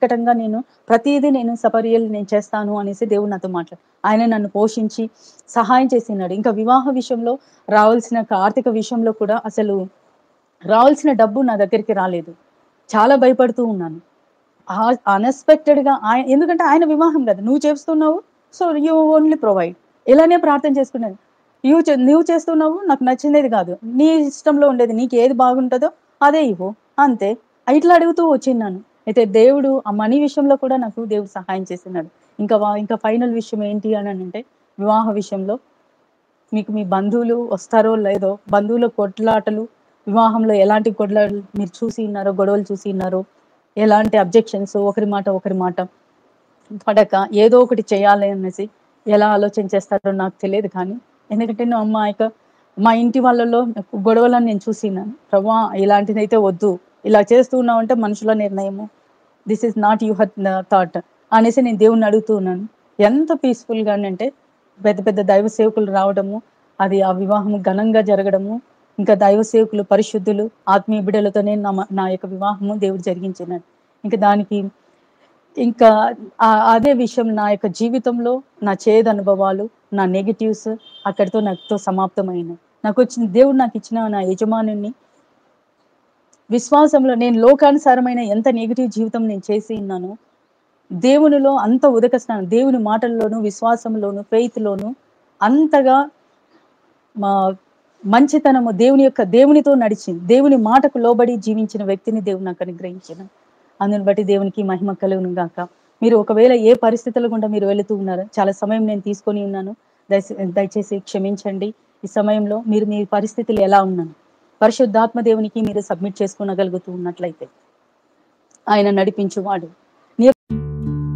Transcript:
నిక్కటంగా నేను ప్రతిదీ నేను సపర్యలు నేను చేస్తాను అనేసి దేవుడు నాతో మాట్లాడు ఆయన నన్ను పోషించి సహాయం చేసినాడు ఇంకా వివాహ విషయంలో రావాల్సిన ఆర్థిక విషయంలో కూడా అసలు రావాల్సిన డబ్బు నా దగ్గరికి రాలేదు చాలా భయపడుతూ ఉన్నాను అన్ఎక్స్పెక్టెడ్ గా ఆయన ఎందుకంటే ఆయన వివాహం కదా నువ్వు చేస్తున్నావు సో యూ ఓన్లీ ప్రొవైడ్ ఇలానే ప్రార్థన చేసుకున్నాను యూ చే- నువ్వు చేస్తున్నావు నాకు నచ్చినది కాదు నీ ఇష్టంలో ఉండేది నీకు ఏది బాగుంటుందో అదే ఇవ్వు అంతే ఇట్లా అడుగుతూ వచ్చిన్నాను అయితే దేవుడు ఆ మనీ విషయంలో కూడా నాకు దేవుడు సహాయం చేస్తున్నాడు ఇంకా వా- ఇంకా ఫైనల్ విషయం ఏంటి అని అంటే వివాహ విషయంలో మీకు మీ బంధువులు వస్తారో లేదో బంధువుల కొట్లాటలు వివాహంలో ఎలాంటి కొట్లాటలు మీరు చూసి ఉన్నారో గొడవలు చూసి ఉన్నారో ఎలాంటి అబ్జెక్షన్స్ ఒకరి మాట ఒకరి మాట పడక ఏదో ఒకటి చేయాలి అనేసి ఎలా ఆలోచన చేస్తారో నాకు తెలియదు కానీ ఎందుకంటే నువ్వు అమ్మ యొక్క మా ఇంటి వాళ్ళలో నాకు గొడవలను నేను చూసినాను ప్రభా ఇలాంటిది అయితే వద్దు ఇలా చేస్తూ ఉన్నావంటే మనుషుల నిర్ణయము this is not you her thought అనేసి నేను దేవుణ్ణి అడుగుతూ ఉన్నాను ఎంత పీస్ఫుల్గా అంటే పెద్ద పెద్ద దైవ సేవకులు రావడము అది ఆ వివాహం ఘనంగా జరగడము ఇంకా దైవ సేవకులు పరిశుద్ధులు ఆత్మీయ బిడ్డలతోనే నా మ- నా యొక్క వివాహము దేవుడు జరిగించినాడు ఇంకా దానికి ఇంకా ఆ- అదే విషయం నా యొక్క జీవితంలో నా చేదు అనుభవాలు నా నెగిటివ్స్ అక్కడితో నాతో సమాప్తమైనాయి నాకు వచ్చిన దేవుడు నాకు ఇచ్చిన నా యజమానుని విశ్వాసంలో నేను లోకానుసారమైన ఎంత నెగిటివ్ జీవితం నేను చేసి ఉన్నానో దేవునిలో అంత ఉదక స్నానం దేవుని మాటల్లోను విశ్వాసంలోను ఫెయిత్లోను అంతగా మా మంచితనము దేవుని యొక్క దేవునితో నడిచింది దేవుని మాటకు లోబడి జీవించిన వ్యక్తిని దేవుడు నాకు అనుగ్రహించిన అందుని బట్టి దేవునికి మహిమ కలుగును గాక మీరు ఒకవేళ ఏ పరిస్థితుల గుండా మీరు వెళుతూ ఉన్నారు చాలా సమయం నేను తీసుకొని ఉన్నాను దయచే- దయచేసి క్షమించండి ఈ సమయంలో మీరు మీ పరిస్థితులు ఎలా ఉన్నాను పరిశుద్ధాత్మ దేవునికి మీరు సబ్మిట్ చేసుకోనగలుగుతూ ఉన్నట్లయితే ఆయన నడిపించువాడు నీ